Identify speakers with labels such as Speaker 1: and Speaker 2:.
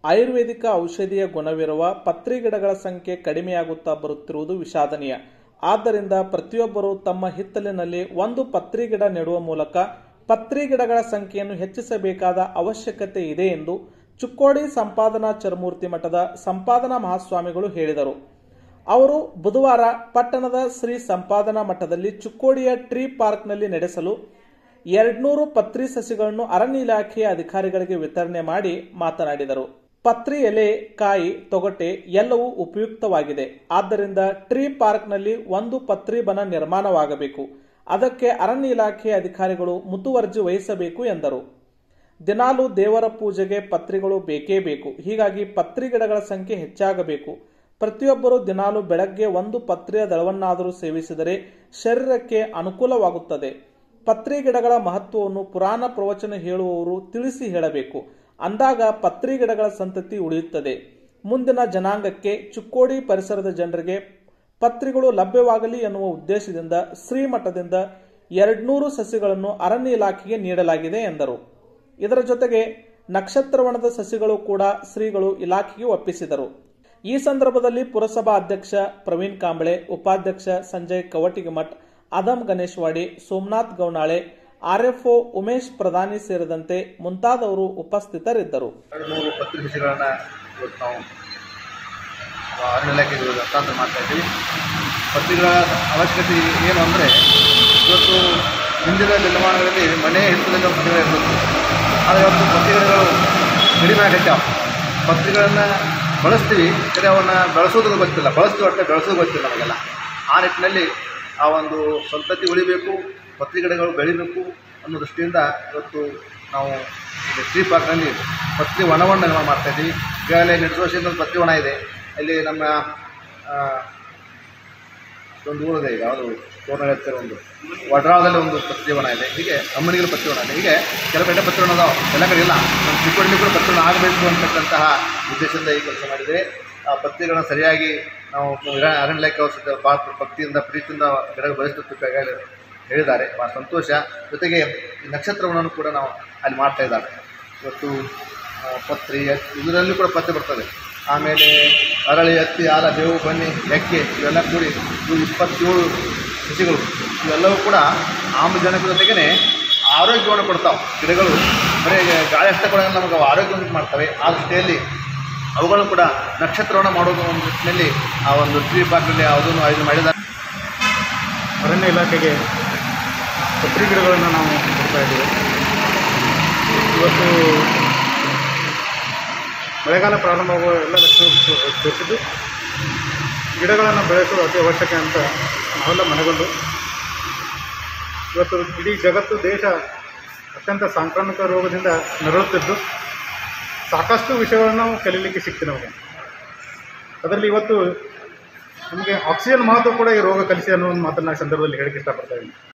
Speaker 1: ಆಯುರ್ವೇದಿಕ ಔಷಧೀಯ ಗುಣವಿರುವ ಪತ್ರಿ ಗಿಡಗಳ ಸಂಖ್ಯೆ ಕಡಿಮೆಯಾಗುತ್ತಾ ಬರುತ್ತಿರುವುದು ವಿಷಾದನೀಯ ಆದ್ದರಿಂದ ಪ್ರತಿಯೊಬ್ಬರು ತಮ್ಮ ಹಿತ್ತಲಿನಲ್ಲಿ ಒಂದು ಪತ್ರಿ ಗಿಡ ನೆಡುವ ಮೂಲಕ ಪತ್ರಿ ಗಿಡಗಳ ಸಂಖ್ಯೆಯನ್ನು ಹೆಚ್ಚಿಸಬೇಕಾದ ಅವಶ್ಯಕತೆ ಇದೆ ಎಂದು ಚುಕ್ಕೋಡಿ ಸಂಪಾದನಾ ಚರಮೂರ್ತಿ ಮಠದ ಸಂಪಾದನಾ ಮಹಾಸ್ವಾಮಿಗಳು ಹೇಳಿದರು ಅವರು ಬುಧವಾರ ಪಟ್ಟಣದ ಶ್ರೀ ಸಂಪಾದನಾ ಮಠದಲ್ಲಿ ಚುಕ್ಕೋಡಿಯ ಟ್ರೀ ಪಾರ್ಕ್ನಲ್ಲಿ ನಡೆಸಲು ಎರಡ್ನೂರು ಪತ್ರಿ ಸಸಿಗಳನ್ನು ಅರಣ್ಯ ಇಲಾಖೆಯ ಅಧಿಕಾರಿಗಳಿಗೆ ವಿತರಣೆ ಮಾಡಿ ಮಾತನಾಡಿದರು ಪತ್ರಿ ಎಲೆ ಕಾಯಿ ತೊಗಟೆ ಎಲ್ಲವೂ ಉಪಯುಕ್ತವಾಗಿದೆ ಆದ್ದರಿಂದ ಟ್ರೀ ಪಾರ್ಕ್ನಲ್ಲಿ ಒಂದು ಪತ್ರಿ ಬನ ನಿರ್ಮಾಣವಾಗಬೇಕು ಅದಕ್ಕೆ ಅರಣ್ಯ ಇಲಾಖೆಯ ಅಧಿಕಾರಿಗಳು ಮುತುವರ್ಜಿ ವಹಿಸಬೇಕು ಎಂದರು ದಿನಾಲು ದೇವರ ಪೂಜೆಗೆ ಪತ್ರಿಗಳು ಬೇಕೇ ಬೇಕು ಹೀಗಾಗಿ ಪತ್ರಿ ಗಿಡಗಳ ಸಂಖ್ಯೆ ಹೆಚ್ಚಾಗಬೇಕು ಪ್ರತಿಯೊಬ್ಬರು ದಿನಾಲು ಬೆಳಗ್ಗೆ ಒಂದು ಪತ್ರಿಯ ದಳವನ್ನಾದರೂ ಸೇವಿಸಿದರೆ ಶರೀರಕ್ಕೆ ಅನುಕೂಲವಾಗುತ್ತದೆ ಪತ್ರಿ ಗಿಡಗಳ ಮಹತ್ವವನ್ನು ಪುರಾಣ ಪ್ರವಚನ ಹೇಳುವವರು ತಿಳಿಸಿ ಹೇಳಬೇಕು ಅಂದಾಗ ಪತ್ರಿ ಗಿಡಗಳ ಸಂತತಿ ಉಳಿಯುತ್ತದೆ ಮುಂದಿನ ಜನಾಂಗಕ್ಕೆ ಚುಕ್ಕೋಡಿ ಪರಿಸರದ ಜನರಿಗೆ ಪತ್ರಿಗಳು ಲಭ್ಯವಾಗಲಿ ಎನ್ನುವ ಉದ್ದೇಶದಿಂದ ಶ್ರೀಮಠದಿಂದ ಎರಡ್ನೂರು ಸಸಿಗಳನ್ನು ಅರಣ್ಯ ಇಲಾಖೆಗೆ ನೀಡಲಾಗಿದೆ ಎಂದರು ಇದರ ಜೊತೆಗೆ ನಕ್ಷತ್ರವಣದ ಸಸಿಗಳು ಕೂಡ ಶ್ರೀಗಳು ಇಲಾಖೆಗೆ ಒಪ್ಪಿಸಿದರು ಈ ಸಂದರ್ಭದಲ್ಲಿ ಪುರಸಭಾ ಅಧ್ಯಕ್ಷ ಪ್ರವೀಣ್ ಕಾಂಬಳೆ ಉಪಾಧ್ಯಕ್ಷ ಸಂಜಯ್ ಕವಟಿಗಿಮಠ್ ಅದಮ್ ಗಣೇಶ್ವಾಡಿ ಸೋಮನಾಥ್ ಗೌನಾಳೆ ಆರ್ಎಫ್ಒ ಉಮೇಶ್ ಪ್ರಧಾನಿ ಸೇರಿದಂತೆ ಮುಂತಾದವರು ಉಪಸ್ಥಿತರಿದ್ದರು
Speaker 2: ಎರಡು ನೂರು ಪತ್ರಿ ಸಸಿಗಳನ್ನು ಇವತ್ತು ನಾವು ಅರಣ್ಯ ಇಲಾಖೆಗೆ ಹಸ್ತಾಂತರ ಮಾಡ್ತಾ ಇದ್ದೀವಿ ಪತ್ರಿಗಳ ಅವಶ್ಯಕತೆ ಏನು ಅಂದರೆ ಇವತ್ತು ಹಿಂದಿನ ನಿರ್ಮಾಣಗಳಲ್ಲಿ ಮನೆ ಹಿತ್ತಲಲ್ಲಿ ಒಂದು ಪತ್ರಿಕೆ ಇರ್ತಿತ್ತು ಆದರೆ ಇವತ್ತು ಪತ್ರಿಕೆಗಳು ಕಡಿಮೆ ಆಗತ್ಯಾವ ಪತ್ರಿಕೆಗಳನ್ನು ಬಳಸ್ತೀವಿ ಆದರೆ ಅವನ್ನು ಬೆಳೆಸೋದು ಗೊತ್ತಿಲ್ಲ ಬಳಸ್ತೀವಿ ಒಟ್ಟೆ ಬೆಳೆಸೋದು ಗೊತ್ತಿಲ್ಲ ನಮಗೆಲ್ಲ ಆ ನಿಟ್ಟಿನಲ್ಲಿ ಆ ಒಂದು ಸಂತತಿ ಉಳಿಬೇಕು ಪತ್ರಿಕೆಗಳು ಬೆಳಿಬೇಕು ಅನ್ನೋ ದೃಷ್ಟಿಯಿಂದ ಇವತ್ತು ನಾವು ಇಲ್ಲಿ ಟ್ರೀ ಪಾರ್ಕ್ನಲ್ಲಿ ಪತ್ರಿ ವನವನ್ನು ನಿರ್ಮಾಣ ಮಾಡ್ತಾ ಇದ್ದೀವಿ ಈಗಾಗಲೇ ನಿರ್ದೋಷಿಯಿಂದ ಒಂದು ಪತ್ರಿ ವನ ಇದೆ ಅಲ್ಲಿ ನಮ್ಮ ಆ, ಒಂದು ಊರಿದೆ ಈಗ ಯಾವುದು ತೋರಣ ಹತ್ತಿರ ಒಂದು ವಡ್ರಾಳದಲ್ಲಿ ಒಂದು ಪತ್ರಿವನ ಇದೆ ಹೀಗೆ ಅಮ್ಮನಿಗೆ ಪತ್ರಿವನ ಇದೆ ಹೀಗೆ ಕೆಲವು ಕಡೆ ಪತ್ರಿವನ ಅದಾವ ಎಲ್ಲ ಕಡೆ ಇಲ್ಲ ನಮ್ಮ ಚಿಕ್ಕೋಡಿಲಿ ಕೂಡ ಪತ್ರಿವನ ಆಗಬೇಕು ಅಂತಕ್ಕಂತಹ ಉದ್ದೇಶದಿಂದ ಈ ಕೆಲಸ ಮಾಡಿದರೆ ಆ ಪತ್ರಿಗಳನ್ನು ಸರಿಯಾಗಿ ನಾವು ಅರ- ಅರಣ್ಯ ಇಲಾಖೆ ಔಷಧ ಭಾಳ ಭಕ್ತಿಯಿಂದ ಪ್ರೀತಿಯಿಂದ ಗಿಡಗಳು ಬೆಳೆಸುತ್ತಿತ್ತು ಈಗಾಗಲೇ ಹೇಳಿದ್ದಾರೆ ಭಾಳ ಸಂತೋಷ ಜೊತೆಗೆ ಈ ನಕ್ಷತ್ರವನ್ನು ಕೂಡ ನಾವು ಅಲ್ಲಿ ಮಾಡ್ತಾ ಇದ್ದಾರೆ ಇವತ್ತು ಆ, ಪತ್ರಿ ಎತ್- ಇದರಲ್ಲೂ ಕೂಡ ಪತ್ತೆ ಬರ್ತದೆ ಆಮೇಲೆ ಅರಳಿ ಹತ್ತಿ ಆಲ ಬೇವು ಬನ್ನಿ ಎಕ್ಕೆ ಇವೆಲ್ಲ ಕೂಡಿ ಇವು ಇಪ್ಪತ್ತೇಳು ಸಸಿಗಳು ಇವೆಲ್ಲವೂ ಕೂಡ ಆಮ್ಲಜನಕ ಜೊತೆಗೇ ಆರೋಗ್ಯವನ್ನು ಕೊಡ್ತಾವೆ ಗಿಡಗಳು ಬರೀ ಗಾಳಿ ಅಷ್ಟೇ ಕೂಡ ನಮಗೆ ಆರೋಗ್ಯವನ್ನು ಮಾಡ್ತವೆ ಆ ದೃಷ್ಟಿಯಲ್ಲಿ ಅವುಗಳನ್ನು ಕೂಡ ನಕ್ಷತ್ರವನ್ನು ಮಾಡೋದು ಒಂದು ನಿಟ್ಟಿನಲ್ಲಿ ಆ ಒಂದು ಟ್ರೀ ಪಾರ್ಕ್ನಲ್ಲಿ ಯಾವುದನ್ನು ಆಯೋಜನೆ ಮಾಡಿದ್ದಾರೆ
Speaker 3: ಅರಣ್ಯ ಇಲಾಖೆಗೆ ಪತ್ರಿ ಗಿಡಗಳನ್ನು ನಾವು ಕೊಡ್ತಾ ಇದ್ದೀವಿ ಇವತ್ತು ಮಳೆಗಾಲ ಪ್ರಾರಂಭವಾಗುವ ಎಲ್ಲ ಲಕ್ಷಣ ತೋರಿಸಿದ್ದು ಗಿಡಗಳನ್ನು ಬೆಳೆಸೋದು ಅತಿ ಅವಶ್ಯಕ ಅಂತ ನಾವೆಲ್ಲ ಮನೆಗೊಂಡು ಇವತ್ತು ಇಡೀ ಜಗತ್ತು ದೇಶ ಅತ್ಯಂತ ಸಾಂಕ್ರಾಮಿಕ ರೋಗದಿಂದ ನರಳುತ್ತಿದ್ದು ಸಾಕಷ್ಟು ವಿಷಯಗಳನ್ನು ನಾವು ಕಲೀಲಿಕ್ಕೆ ಸಿಗ್ತೀವಿ ನಮಗೆ ಅದರಲ್ಲಿ ಇವತ್ತು ನಮಗೆ ಆಕ್ಸಿಜನ್ ಮಹತ್ವ ಕೂಡ ಈ ರೋಗ ಕಲಿಸಿ ಅನ್ನೋ ಒಂದು ಮಾತನ್ನು ಈ ಸಂದರ್ಭದಲ್ಲಿ ಹೇಳಕ್ಕೆ ಇಷ್ಟಪಡ್ತಾ ಇದ್ದೀನಿ